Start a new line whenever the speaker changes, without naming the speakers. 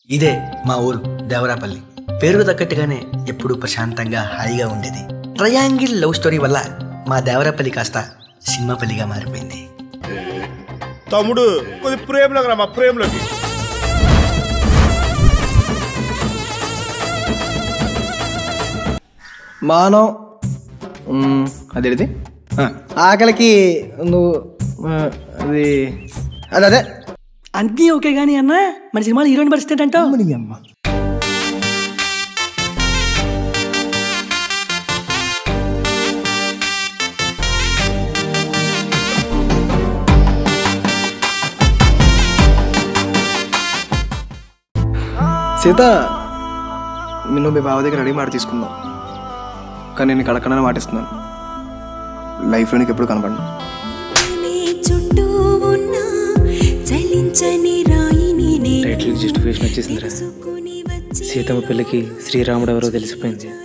ఇదే మా ఊరు దేవరాపల్లి పేరుకు తగ్గట్టుగానే ఎప్పుడూ ప్రశాంతంగా హాయిగా ఉండేది ట్రయాంగిల్ లవ్ స్టోరీ వల్ల మా దేవరాపల్లి కాస్త సినిమాపల్లిగా మారిపోయింది
తమ్ముడు కొద్ది ప్రేమలోకి రా మా ప్రేమలోకి
మానం మ్మ్, అదేంటిది ఆ, ఆకలికి నువ్వు ఆ, అది అదే అదే
అన్నీ ఓకే కానీ అన్న మన సినిమాలో హీరోయిన్ పరిస్థితి ఏంటంటావు
అమ్మని అమ్మ సీత నిన్ను మీ బావ దగ్గర రెడీ మాట తీసుకుందాం కానీ నేను కడకడని మాటిస్తున్నాను లైఫ్లో నీకు ఎప్పుడు కనపడను
నీ చుట్టూ ఉన్న చలించని రాయిని
టైటిల్ జస్టిఫికేషన్ వచ్చేసిందిరా
తెలుసుకుని వచ్చి
సీతమ్మ పిల్లకి శ్రీరాముడు ఎవరో తెలిసిపోయింది